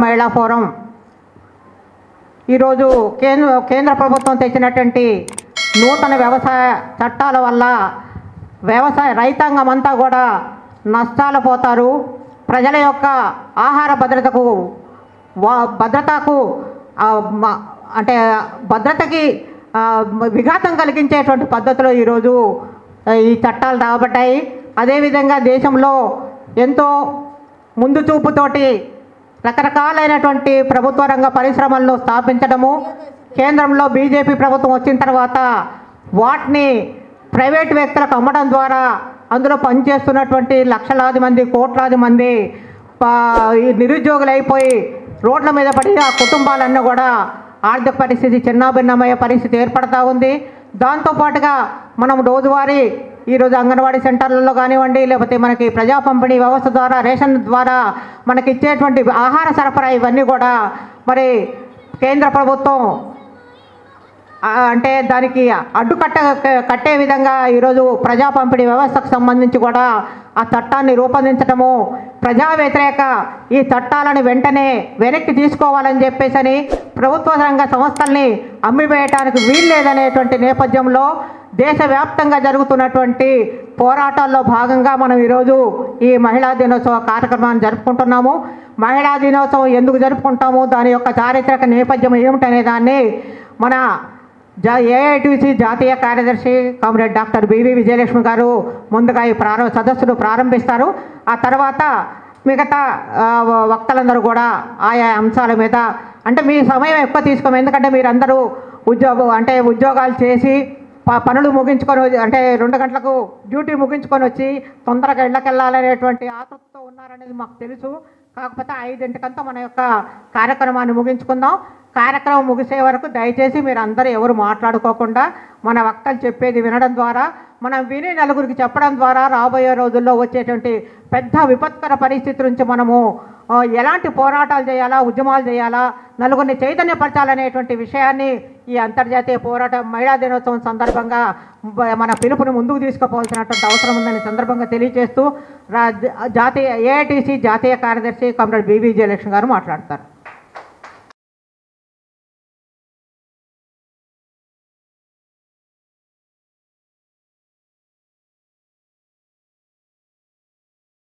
మహిళా ఫోరం ఈరోజు కేంద్ర కేంద్ర ప్రభుత్వం తెచ్చినటువంటి నూతన వ్యవసాయ చట్టాల వల్ల వ్యవసాయ రైతాంగం అంతా కూడా నష్టాలు పోతారు ప్రజల యొక్క ఆహార భద్రతకు వా- భద్రతకు ఆ, మ- అంటే భద్రతకి ఆ, విఘాతం కలిగించేటువంటి పద్ధతిలో ఈరోజు ఆ, ఈ చట్టాలు రాబట్టాయి అదేవిధంగా దేశంలో ఎంతో ముందు చూపుతోటి రకరకాలైనటువంటి ప్రభుత్వ రంగ పరిశ్రమలను స్థాపించడము కేంద్రంలో బీజేపీ ప్రభుత్వం వచ్చిన తర్వాత వాటిని ప్రైవేట్ వ్యక్తులకు అమ్మడం ద్వారా అందులో పనిచేస్తున్నటువంటి లక్షలాది మంది కోట్లాది మంది పా- ఈ నిరుద్యోగులు అయిపోయి రోడ్ల మీద పడి ఆ కుటుంబాలన్నీ కూడా ఆర్థిక పరిస్థితి చిన్నాభిన్నమయ్యే పరిస్థితి ఏర్పడతా ఉంది దాంతోపాటుగా మనం రోజువారీ ఈరోజు అంగన్వాడీ సెంటర్లలో కానివ్వండి లేకపోతే మనకి ప్రజా పంపిణీ వ్యవస్థ ద్వారా రేషన్ ద్వారా మనకి ఇచ్చేటువంటి ఆహార సరఫరా ఇవన్నీ కూడా మరి కేంద్ర ప్రభుత్వం ఆ, అంటే దానికి అడ్డుకట్ట కట్టే విధంగా ఈరోజు ప్రజా పంపిణీ వ్యవస్థకు సంబంధించి కూడా ఆ చట్టాన్ని రూపొందించడము ప్రజా వ్యతిరేక ఈ చట్టాలను వెంటనే వెనక్కి తీసుకోవాలని చెప్పేసని ప్రభుత్వ రంగ సంస్థల్ని అమ్మివేయటానికి వీల్లేదనేటువంటి నేపథ్యంలో దేశవ్యాప్తంగా జరుగుతున్నటువంటి పోరాటాల్లో భాగంగా మనం ఈరోజు ఈ మహిళా దినోత్సవ కార్యక్రమాన్ని జరుపుకుంటున్నాము మహిళా దినోత్సవం ఎందుకు జరుపుకుంటాము దాని యొక్క చారిత్రక నేపథ్యం ఏమిటనే దాన్ని మన జా ఏఐటీసీ జాతీయ కార్యదర్శి కామ్రేడ్ డాక్టర్ బివి విజయలక్ష్మి గారు ముందుగా ఈ ప్రారంభ సదస్సును ప్రారంభిస్తారు ఆ తర్వాత మిగతా ఆ, వక్తలందరూ కూడా ఆయా అంశాల మీద అంటే మీ సమయం ఎక్కువ తీసుకోము ఎందుకంటే మీరందరూ ఉద్యోగం అంటే ఉద్యోగాలు చేసి ప- పనులు ముగించుకొని వచ్చి- అంటే రెండు గంటలకు డ్యూటీ ముగించుకొని వచ్చి తొందరగా ఇళ్ళకెళ్ళాలనేటువంటి ఆతృతతో ఉన్నారనేది మాకు తెలుసు కాకపోతే ఐదింటికంతా మన యొక్క కార్యక్రమాన్ని ముగించుకుందాం కార్యక్రమం ముగిసే వరకు దయచేసి మీరు అందరూ ఎవరు మాట్లాడుకోకుండా మన వక్తలు చెప్పేది వినడం ద్వారా మనం విని నలుగురికి చెప్పడం ద్వారా రాబోయే రోజుల్లో వచ్చేటువంటి పెద్ద విపత్కర పరిస్థితి నుంచి మనము ఆ, ఎలాంటి పోరాటాలు చేయాలా ఉద్యమాలు చేయాలా నలుగురిని చైతన్యపరచాలనేటువంటి విషయాన్ని ఈ అంతర్జాతీయ పోరాట మహిళా దినోత్సవం సందర్భంగా బ- మన పిలుపుని ముందుకు తీసుకుపోవాల్సినటువంటి అవసరం ఉందని సందర్భంగా తెలియజేస్తూ రా జాతీయ ఏఐటీసీ జాతీయ కార్యదర్శి కామ్రేడ్ బీవీ జయలక్ష్మి గారు మాట్లాడతారు